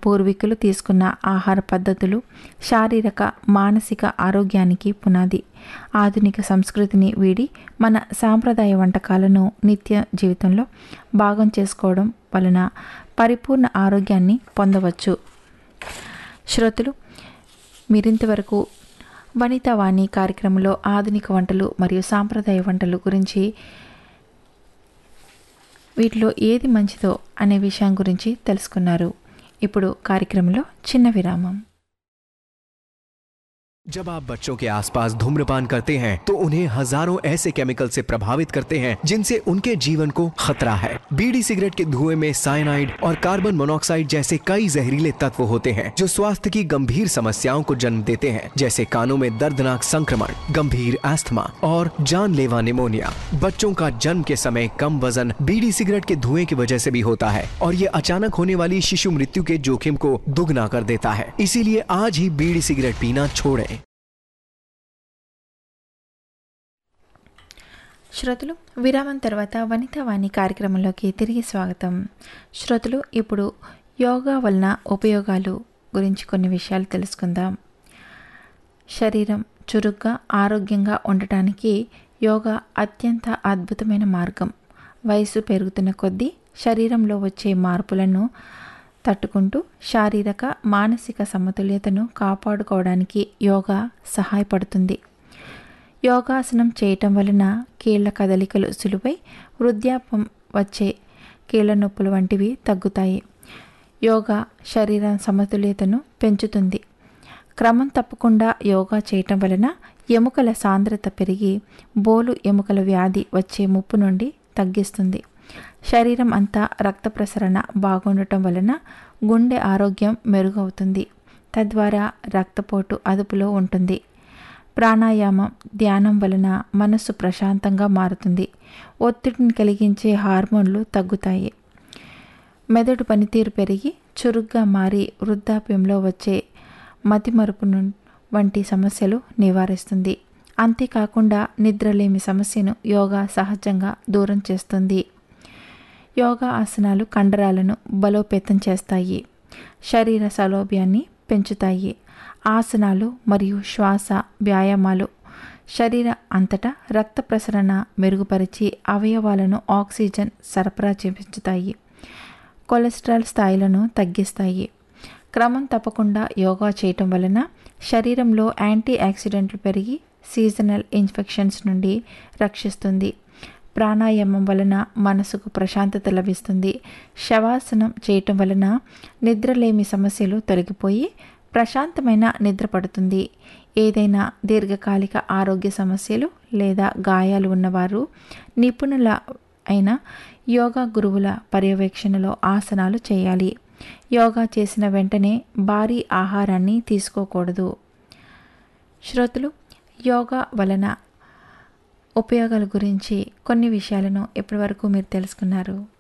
పూర్వీకులు తీసుకున్న ఆహార పద్ధతులు శారీరక మానసిక ఆరోగ్యానికి పునాది ఆధునిక సంస్కృతిని వీడి మన సాంప్రదాయ వంటకాలను నిత్య జీవితంలో భాగం చేసుకోవడం వలన పరిపూర్ణ ఆరోగ్యాన్ని పొందవచ్చు శ్రోతలు మీరింతవరకు వనితావాణి కార్యక్రమంలో ఆధునిక వంటలు మరియు సాంప్రదాయ వంటలు గురించి వీటిలో ఏది మంచిదో అనే విషయం గురించి తెలుసుకున్నారు ఇప్పుడు కార్యక్రమంలో చిన్న విరామం जब आप बच्चों के आसपास धूम्रपान करते हैं तो उन्हें हजारों ऐसे केमिकल से प्रभावित करते हैं जिनसे उनके जीवन को खतरा है बीड़ी सिगरेट के धुएं में साइनाइड और कार्बन मोनोऑक्साइड जैसे कई जहरीले तत्व होते हैं जो स्वास्थ्य की गंभीर समस्याओं को जन्म देते हैं जैसे कानों में दर्दनाक संक्रमण गंभीर एस्थमा और जानलेवा निमोनिया बच्चों का जन्म के समय कम वजन बीड़ी सिगरेट के धुएं की वजह से भी होता है और ये अचानक होने वाली शिशु मृत्यु के जोखिम को दुगना कर देता है इसीलिए आज ही बीड़ी सिगरेट पीना छोड़ें శ్రోతలు విరామం తర్వాత వనితావాణి కార్యక్రమంలోకి తిరిగి స్వాగతం శ్రోతలు ఇప్పుడు యోగా వలన ఉపయోగాలు గురించి కొన్ని విషయాలు తెలుసుకుందాం శరీరం చురుగ్గా ఆరోగ్యంగా ఉండటానికి యోగా అత్యంత అద్భుతమైన మార్గం వయసు పెరుగుతున్న కొద్దీ శరీరంలో వచ్చే మార్పులను తట్టుకుంటూ శారీరక మానసిక సమతుల్యతను కాపాడుకోవడానికి యోగా సహాయపడుతుంది యోగాసనం చేయటం వలన కీళ్ల కదలికలు సులువై వృద్ధాపం వచ్చే కీళ్ల నొప్పులు వంటివి తగ్గుతాయి యోగా శరీరం సమతుల్యతను పెంచుతుంది క్రమం తప్పకుండా యోగా చేయటం వలన ఎముకల సాంద్రత పెరిగి బోలు ఎముకల వ్యాధి వచ్చే ముప్పు నుండి తగ్గిస్తుంది శరీరం అంతా రక్త ప్రసరణ బాగుండటం వలన గుండె ఆరోగ్యం మెరుగవుతుంది తద్వారా రక్తపోటు అదుపులో ఉంటుంది ప్రాణాయామం ధ్యానం వలన మనస్సు ప్రశాంతంగా మారుతుంది ఒత్తిడిని కలిగించే హార్మోన్లు తగ్గుతాయి మెదడు పనితీరు పెరిగి చురుగ్గా మారి వృద్ధాప్యంలో వచ్చే మతిమరుపు వంటి సమస్యలు నివారిస్తుంది అంతేకాకుండా నిద్రలేమి సమస్యను యోగా సహజంగా దూరం చేస్తుంది యోగా ఆసనాలు కండరాలను బలోపేతం చేస్తాయి శరీర సౌలభ్యాన్ని పెంచుతాయి ఆసనాలు మరియు శ్వాస వ్యాయామాలు శరీర అంతటా రక్త ప్రసరణ మెరుగుపరిచి అవయవాలను ఆక్సిజన్ సరఫరా చేపించుతాయి కొలెస్ట్రాల్ స్థాయిలను తగ్గిస్తాయి క్రమం తప్పకుండా యోగా చేయటం వలన శరీరంలో యాంటీ ఆక్సిడెంట్లు పెరిగి సీజనల్ ఇన్ఫెక్షన్స్ నుండి రక్షిస్తుంది ప్రాణాయామం వలన మనసుకు ప్రశాంతత లభిస్తుంది శవాసనం చేయటం వలన నిద్రలేమి సమస్యలు తొలగిపోయి ప్రశాంతమైన నిద్ర పడుతుంది ఏదైనా దీర్ఘకాలిక ఆరోగ్య సమస్యలు లేదా గాయాలు ఉన్నవారు నిపుణుల అయిన యోగా గురువుల పర్యవేక్షణలో ఆసనాలు చేయాలి యోగా చేసిన వెంటనే భారీ ఆహారాన్ని తీసుకోకూడదు శ్రోతలు యోగా వలన ఉపయోగాల గురించి కొన్ని విషయాలను ఇప్పటివరకు మీరు తెలుసుకున్నారు